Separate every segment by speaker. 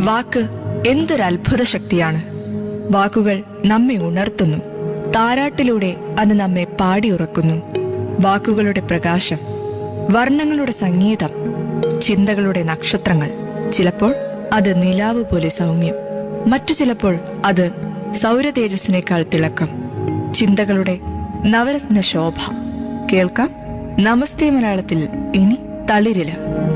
Speaker 1: വാക്ക് എന്തൊരു അത്ഭുത ശക്തിയാണ് വാക്കുകൾ നമ്മെ ഉണർത്തുന്നു താരാട്ടിലൂടെ അത് നമ്മെ പാടിയുറക്കുന്നു വാക്കുകളുടെ പ്രകാശം വർണ്ണങ്ങളുടെ സംഗീതം ചിന്തകളുടെ നക്ഷത്രങ്ങൾ ചിലപ്പോൾ അത് നിലാവ് പോലെ സൗമ്യം മറ്റു ചിലപ്പോൾ അത് സൗരതേജസ്സിനേക്കാൾ തിളക്കം ചിന്തകളുടെ നവരത്ന ശോഭ കേൾക്കാം നമസ്തേ മലയാളത്തിൽ ഇനി തളിരില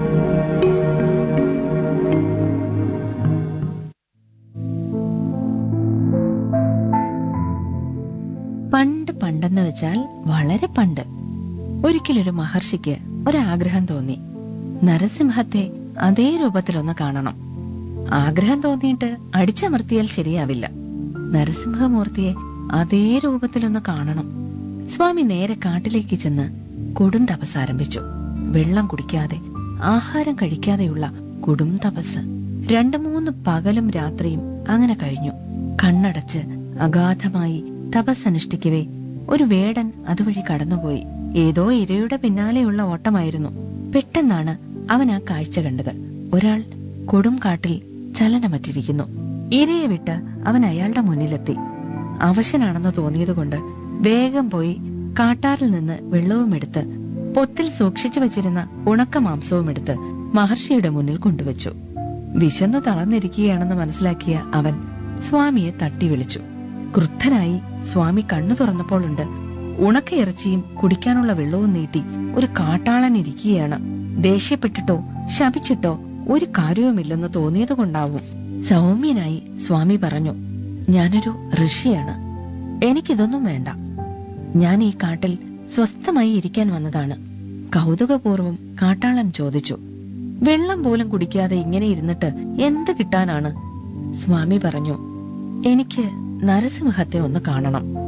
Speaker 2: പണ്ട് പണ്ടെന്ന് വെച്ചാൽ വളരെ പണ്ട് ഒരിക്കലൊരു മഹർഷിക്ക് ഒരാഗ്രഹം തോന്നി നരസിംഹത്തെ അതേ രൂപത്തിലൊന്ന് കാണണം ആഗ്രഹം തോന്നിയിട്ട് അടിച്ചമർത്തിയാൽ ശരിയാവില്ല നരസിംഹമൂർത്തിയെ അതേ രൂപത്തിലൊന്ന് കാണണം സ്വാമി നേരെ കാട്ടിലേക്ക് ചെന്ന് കൊടും തപസ് ആരംഭിച്ചു വെള്ളം കുടിക്കാതെ ആഹാരം കഴിക്കാതെയുള്ള കൊടും തപസ് രണ്ടു മൂന്ന് പകലും രാത്രിയും അങ്ങനെ കഴിഞ്ഞു കണ്ണടച്ച് അഗാധമായി തപസ് അനുഷ്ഠിക്കവേ ഒരു വേടൻ അതുവഴി കടന്നുപോയി ഏതോ ഇരയുടെ പിന്നാലെയുള്ള ഓട്ടമായിരുന്നു പെട്ടെന്നാണ് അവൻ ആ കാഴ്ച കണ്ടത് ഒരാൾ കൊടും കാട്ടിൽ ചലനമറ്റിരിക്കുന്നു ഇരയെ വിട്ട് അവൻ അയാളുടെ മുന്നിലെത്തി അവശനാണെന്ന് തോന്നിയതുകൊണ്ട് വേഗം പോയി കാട്ടാറിൽ നിന്ന് വെള്ളവും എടുത്ത് പൊത്തിൽ സൂക്ഷിച്ചു വച്ചിരുന്ന ഉണക്ക മാംസവും എടുത്ത് മഹർഷിയുടെ മുന്നിൽ കൊണ്ടുവച്ചു വിശന്നു തളർന്നിരിക്കുകയാണെന്ന് മനസ്സിലാക്കിയ അവൻ സ്വാമിയെ തട്ടി വിളിച്ചു ക്രുദ്ധനായി സ്വാമി കണ്ണു തുറന്നപ്പോഴുണ്ട് ഉണക്ക ഇറച്ചിയും കുടിക്കാനുള്ള വെള്ളവും നീട്ടി ഒരു കാട്ടാളൻ ഇരിക്കുകയാണ് ദേഷ്യപ്പെട്ടിട്ടോ ശപിച്ചിട്ടോ ഒരു കാര്യവുമില്ലെന്ന് തോന്നിയതുകൊണ്ടാവും സൗമ്യനായി സ്വാമി പറഞ്ഞു ഞാനൊരു ഋഷിയാണ് എനിക്കിതൊന്നും വേണ്ട ഞാൻ ഈ കാട്ടിൽ സ്വസ്ഥമായി ഇരിക്കാൻ വന്നതാണ് കൗതുകപൂർവം കാട്ടാളൻ ചോദിച്ചു വെള്ളം പോലും കുടിക്കാതെ ഇങ്ങനെ ഇരുന്നിട്ട് എന്ത് കിട്ടാനാണ് സ്വാമി പറഞ്ഞു എനിക്ക് നരസിംഹത്തെ ഒന്ന് കാണണം